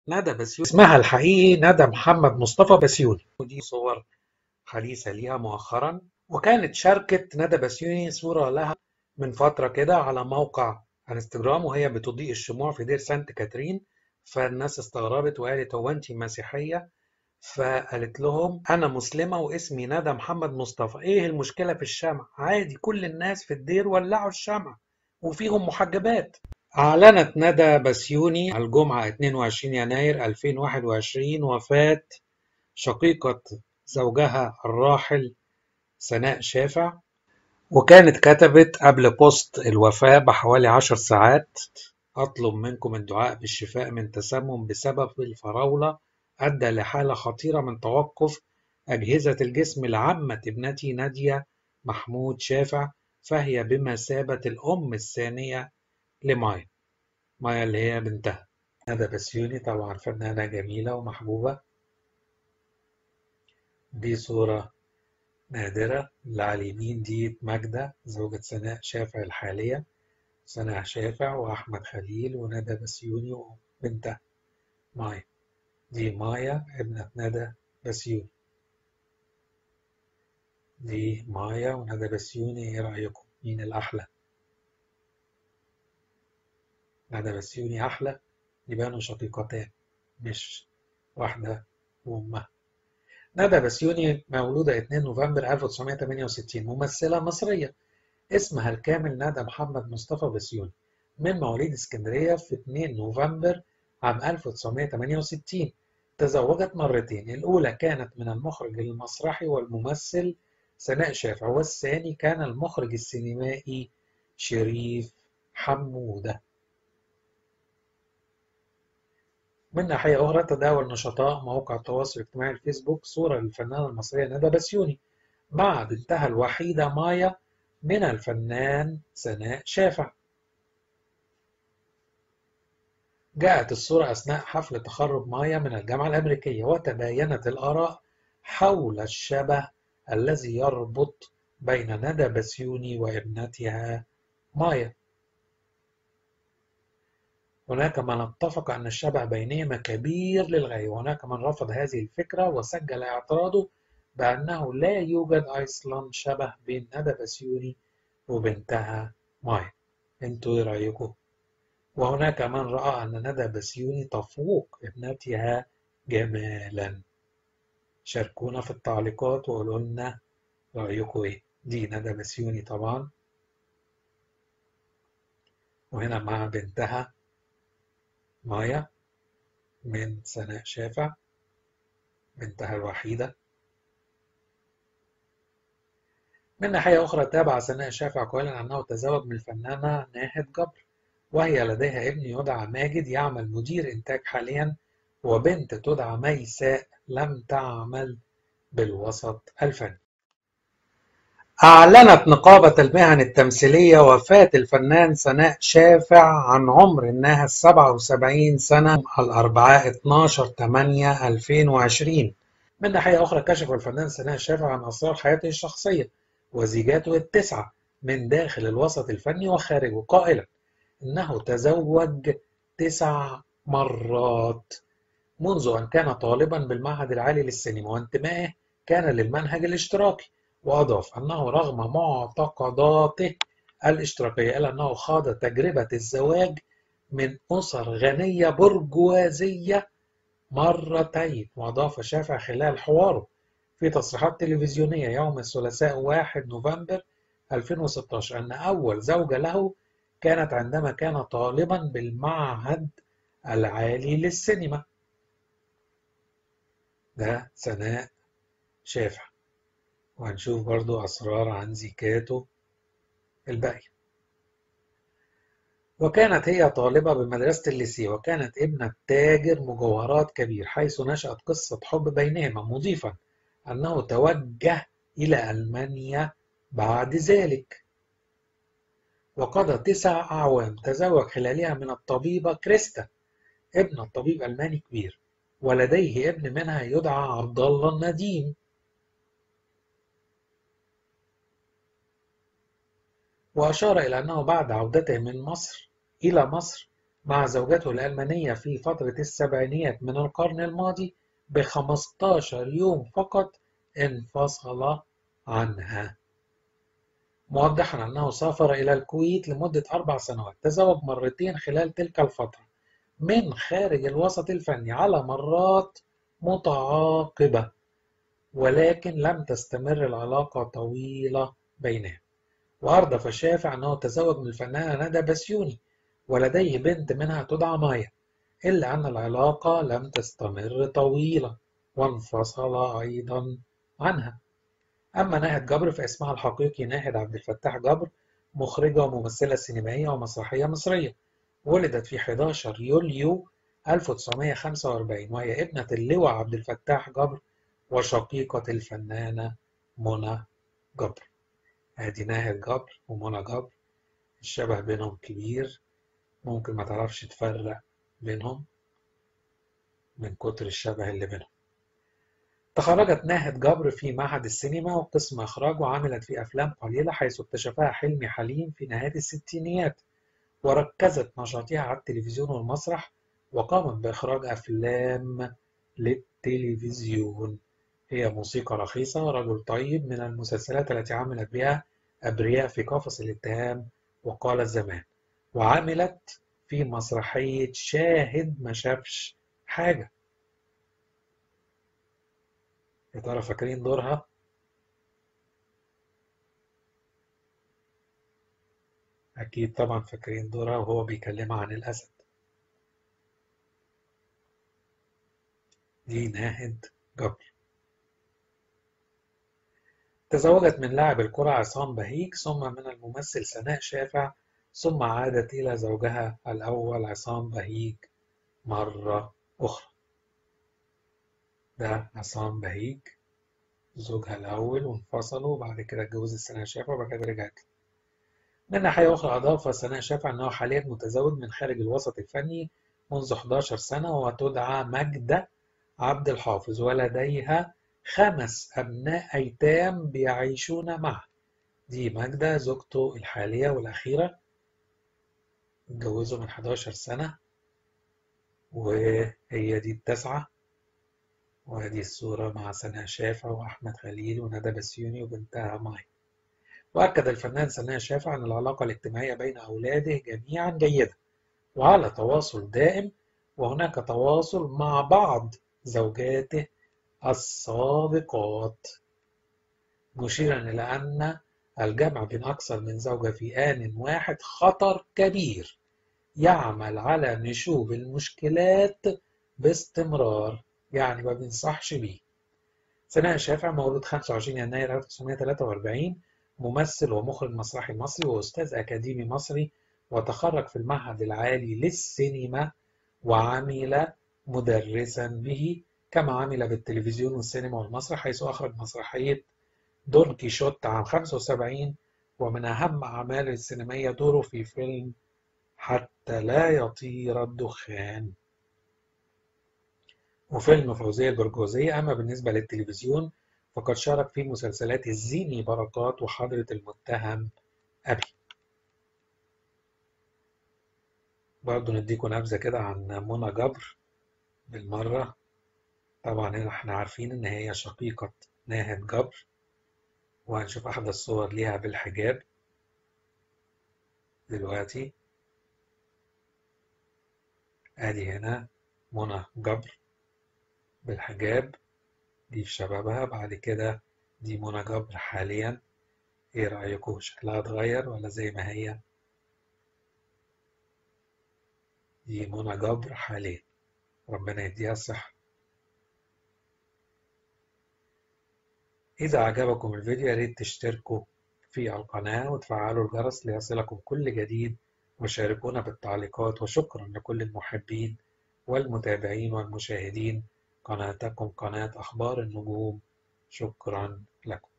ندى بسيوني اسمها الحقيقي ندى محمد مصطفى بسيوني ودي صور حديثة ليها مؤخرا وكانت شاركت ندى بسيوني صورة لها من فترة كده على موقع انستجرام وهي بتضيء الشموع في دير سانت كاترين فالناس استغربت وقالت هو انت مسيحية فقالت لهم انا مسلمة واسمي ندى محمد مصطفى ايه المشكلة في الشمع عادي كل الناس في الدير ولعوا الشمع وفيهم محجبات أعلنت ندى بسيوني الجمعة 22 يناير 2021 وفاة شقيقة زوجها الراحل سناء شافع وكانت كتبت قبل بوست الوفاة بحوالي عشر ساعات أطلب منكم الدعاء بالشفاء من تسمم بسبب الفراولة أدى لحالة خطيرة من توقف أجهزة الجسم لعمة ابنتي نادية محمود شافع فهي بمثابة الأم الثانية لمايا مايا اللي هي بنتها ندى بسيوني طبعا فنانة جميلة ومحبوبة دي صورة نادرة اللي على اليمين دي ماجدة زوجة سناء شافع الحالية سناء شافع وأحمد خليل وندى بسيوني وبنتها مايا دي مايا ابنة ندى بسيوني دي مايا وندى بسيوني ايه رأيكم مين الأحلى ندى بسيوني أحلى يبانوا شقيقتان مش واحدة وأمها ندى بسيوني مولودة 2 نوفمبر 1968 ممثلة مصرية اسمها الكامل ندى محمد مصطفى بسيوني من مواليد اسكندرية في 2 نوفمبر عام 1968 تزوجت مرتين الأولى كانت من المخرج المسرحي والممثل سناء شافع والثاني كان المخرج السينمائي شريف حمودة من ناحية أخرى تداول نشطاء مواقع التواصل الاجتماعي الفيسبوك صورة للفنانة المصرية ندى بسيوني مع بنتها الوحيدة مايا من الفنان سناء شافع جاءت الصورة أثناء حفل تخرج مايا من الجامعة الأمريكية وتباينت الآراء حول الشبه الذي يربط بين ندى بسيوني وابنتها مايا هناك من اتفق أن الشبه بينهما كبير للغاية وهناك من رفض هذه الفكرة وسجل اعتراضه بأنه لا يوجد أصلا شبه بين ندى بسيوني وبنتها مايا انتوا ايه رأيكم؟ وهناك من رأى أن ندى بسيوني تفوق ابنتها جمالا شاركونا في التعليقات وقولوا لنا رأيكم ايه دي ندى بسيوني طبعا وهنا مع بنتها مايا من سناء شافع بنتها الوحيدة من ناحية أخرى تابع سناء شافع قائلا أنه تزوج من الفنانة ناهد جبر وهي لديها ابن يدعى ماجد يعمل مدير إنتاج حاليا وبنت تدعى ميساء لم تعمل بالوسط الفني أعلنت نقابة المهن التمثيلية وفاة الفنان سناء شافع عن عمر إنها 77 سنة الأربعاء 12 8 2020 من ناحية أخرى كشف الفنان سناء شافع عن أسرار حياته الشخصية وزيجاته التسعة من داخل الوسط الفني وخارجه قائلا إنه تزوج تسع مرات منذ أن كان طالبا بالمعهد العالي للسينما وانتمائه كان للمنهج الاشتراكي وأضاف أنه رغم معتقداته الاشتراكية إلا أنه خاض تجربة الزواج من أسر غنية برجوازية مرتين وأضاف شافع خلال حواره في تصريحات تلفزيونية يوم الثلاثاء 1 نوفمبر 2016 أن أول زوجة له كانت عندما كان طالبا بالمعهد العالي للسينما ده سناء شافع وهنشوف برضو أسرار عن زيكاته الباقية وكانت هي طالبة بمدرسة الليسي وكانت ابنة تاجر مجوهرات كبير حيث نشأت قصة حب بينهما مضيفا أنه توجه إلى ألمانيا بعد ذلك وقضى تسع أعوام تزوج خلالها من الطبيبة كريستا ابن الطبيب ألماني كبير ولديه ابن منها يدعى عبد الله النديم وأشار إلى أنه بعد عودته من مصر إلى مصر مع زوجته الألمانية في فترة السبعينيات من القرن الماضي ب 15 يوم فقط انفصل عنها موضحا أنه سافر إلى الكويت لمدة أربع سنوات تزوج مرتين خلال تلك الفترة من خارج الوسط الفني على مرات متعاقبة ولكن لم تستمر العلاقة طويلة بينهم وأردف الشافع أنه تزوج من الفنانة ندى بسيوني ولديه بنت منها تدعى مايا إلا أن العلاقة لم تستمر طويلة وانفصل أيضا عنها أما ناهد جبر فاسمها الحقيقي ناهد عبد الفتاح جبر مخرجة وممثلة سينمائية ومسرحية مصرية ولدت في 11 يوليو 1945 وهي ابنة اللواء عبد الفتاح جبر وشقيقة الفنانة منى جبر ادي ناهد جبر ومنى جبر الشبه بينهم كبير ممكن ما تعرفش تفرق بينهم من كتر الشبه اللي بينهم تخرجت ناهد جبر في معهد السينما وقسم إخراج وعملت في أفلام قليلة حيث اكتشفها حلمي حليم في نهاية الستينيات وركزت نشاطها على التلفزيون والمسرح وقامت بإخراج أفلام للتلفزيون هي موسيقى رخيصة رجل طيب من المسلسلات التي عملت بها أبرياء في قفص الاتهام وقال الزمان وعملت في مسرحية شاهد ما شافش حاجة يا ترى فاكرين دورها؟ أكيد طبعا فاكرين دورها وهو بيكلمها عن الأسد دي ناهد جبر تزوجت من لاعب الكرة عصام بهيج ثم من الممثل سناء شافع ثم عادت إلى زوجها الأول عصام بهيج مرة أخرى ده عصام بهيج زوجها الأول وانفصلوا وبعد كده اتجوزت سناء شافع وبعد كده رجعت من ناحية أخرى أضاف سناء شافع أنه حاليا متزوج من خارج الوسط الفني منذ 11 سنة وتدعى ماجدة عبد الحافظ ولديها خمس أبناء أيتام بيعيشون معه دي ماجدة زوجته الحالية والأخيرة اتجوزوا من 11 سنة وهي دي التاسعة وهذه الصورة مع سناء شافع وأحمد خليل وندى بسيوني وبنتها ماي وأكد الفنان سناء شافع أن العلاقة الاجتماعية بين أولاده جميعا جيدة وعلى تواصل دائم وهناك تواصل مع بعض زوجاته السابقات مشيرا إلى أن الجمع بين أكثر من زوجة في آن واحد خطر كبير يعمل على نشوب المشكلات باستمرار يعني ما بينصحش بيه سناء شافع مولود 25 يناير 1943 ممثل ومخرج مسرحي مصري وأستاذ أكاديمي مصري وتخرج في المعهد العالي للسينما وعمل مدرسا به كما عمل بالتلفزيون والسينما والمسرح حيث أخرج مسرحية دون كيشوت عام 75 ومن أهم أعماله السينمائية دوره في فيلم حتى لا يطير الدخان وفيلم فوزية البرجوزية أما بالنسبة للتلفزيون فقد شارك في مسلسلات الزيني بركات وحضرة المتهم أبي برضه نديكم نبذة كده عن منى جبر بالمرة طبعا احنا عارفين ان هي شقيقة ناهد جبر وهنشوف احدى الصور ليها بالحجاب دلوقتي ادي هنا منى جبر بالحجاب دي في شبابها بعد كده دي منى جبر حاليا ايه رأيكم شكلها اتغير ولا زي ما هي دي منى جبر حاليا ربنا يديها الصحة إذا عجبكم الفيديو يا ريت تشتركوا في القناة وتفعلوا الجرس ليصلكم كل جديد وشاركونا بالتعليقات وشكرا لكل المحبين والمتابعين والمشاهدين قناتكم قناة أخبار النجوم شكرا لكم